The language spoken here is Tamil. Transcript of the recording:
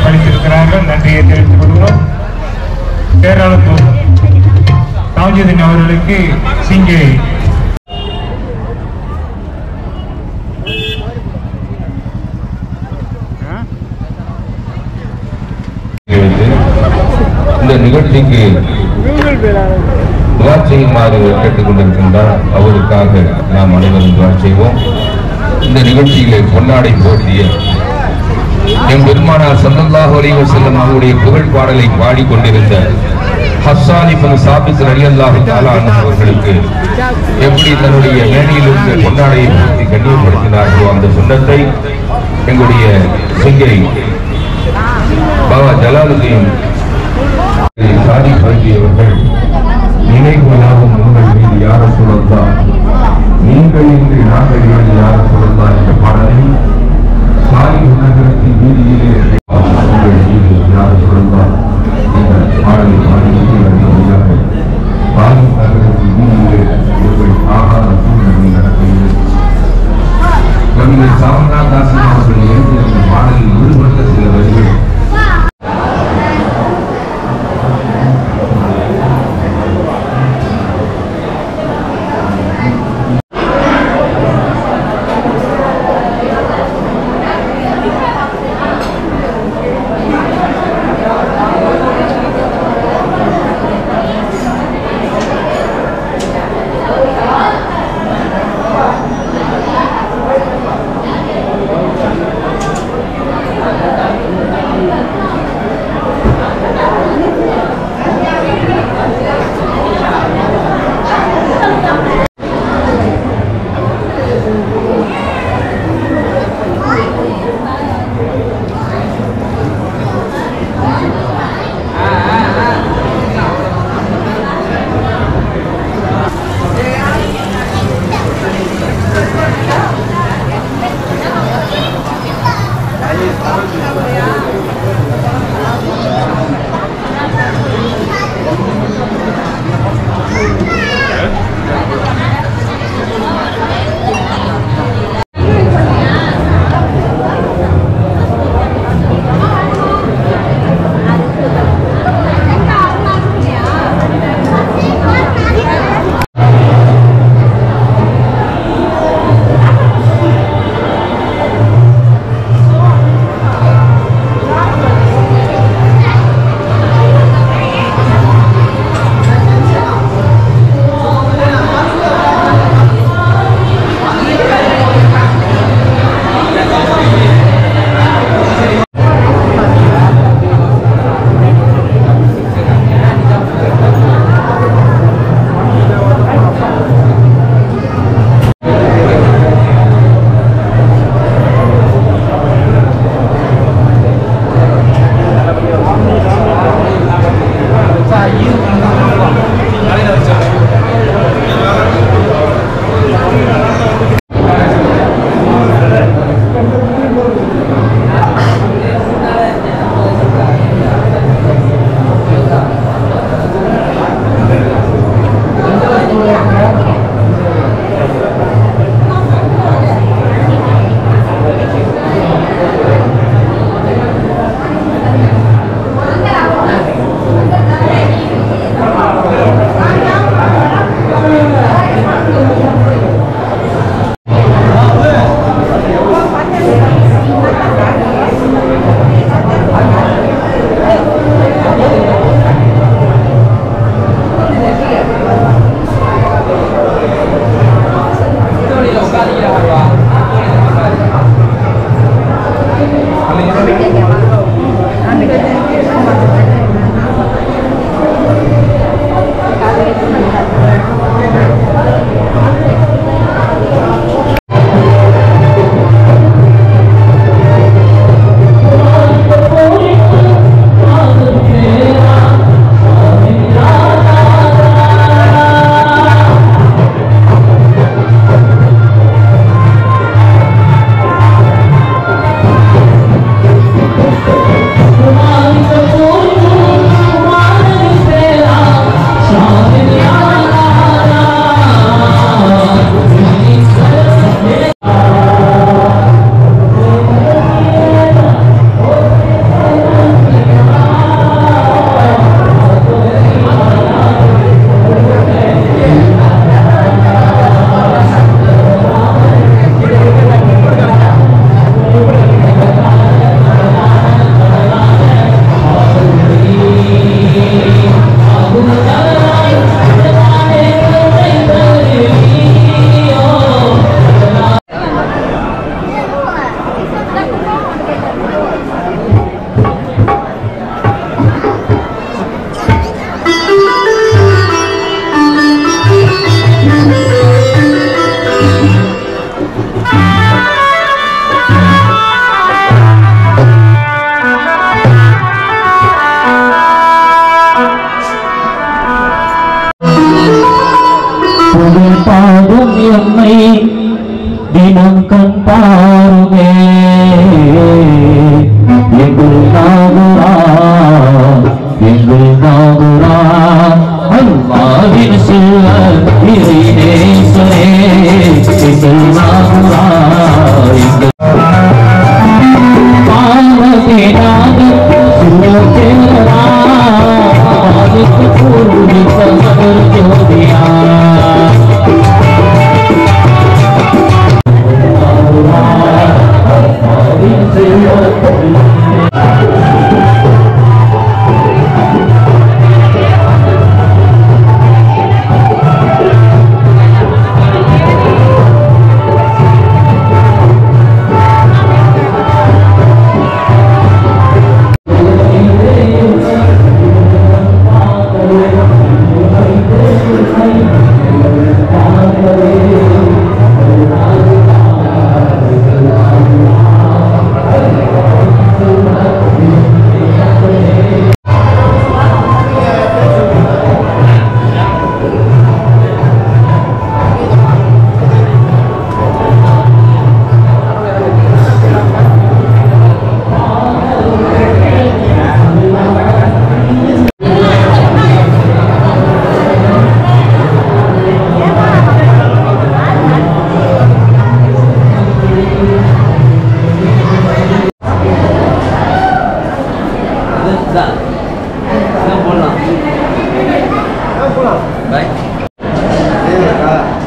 அளித்திருக்கிறார்கள் நன்றியை தெரிவித்துக் கொள்கிறோம் கேரளத்தூர் தாஜுதீன் அவர்களுக்கு சிங்கே வந்து இந்த நிகழ்ச்சிக்கு துவா செய்யுமாறு கேட்டுக்கொண்டிருக்கின்றார் அவருக்காக நாம் அனைவரும் துவா செய்வோம் இந்த நிகழ்ச்சியிலே பொன்னாடை போட்டிய எம் பெருமானார் சல்லல்லாஹு அலைஹி வஸல்லம் அவருடைய புகழ் பாடலை பாடிக்கொண்டிருந்த ஹஸ்ஸான் இப்னு சாபித் ரலியல்லாஹு தஆலா அன்ஹு அவர்களுக்கு எப்படி தன்னுடைய மேடையில் இருந்த பொன்னாடையை போட்டி கண்ணியப்படுத்தினார்களோ அந்த சுண்ணத்தை எங்களுடைய சிங்கை பாபா ஜலாலுதீன் சாதி பழகியவர்கள் நினைவுகளாகும் உங்கள் மீது யார சொல்லலாம் நீங்கள் இன்று நாங்கள் ஏழு யார சொல்லலாம் என்ற பாடலை சாதி நகரத்தின் வீதியிலே உங்கள் மீது யார சொல்லலாம் என்ற பாடலை பாடி வழியாக சாதி நகரத்தின் வீதியிலே உங்கள் ஆகாத சூழ்நிலை நடக்கிறது கவிஞர் சாமநாத் தாசன் அவர்கள் எழுதிய அந்த பாடலில் ஈடுபட்ட சில வரிகள் இதான் இதான் போடலாம் பாய்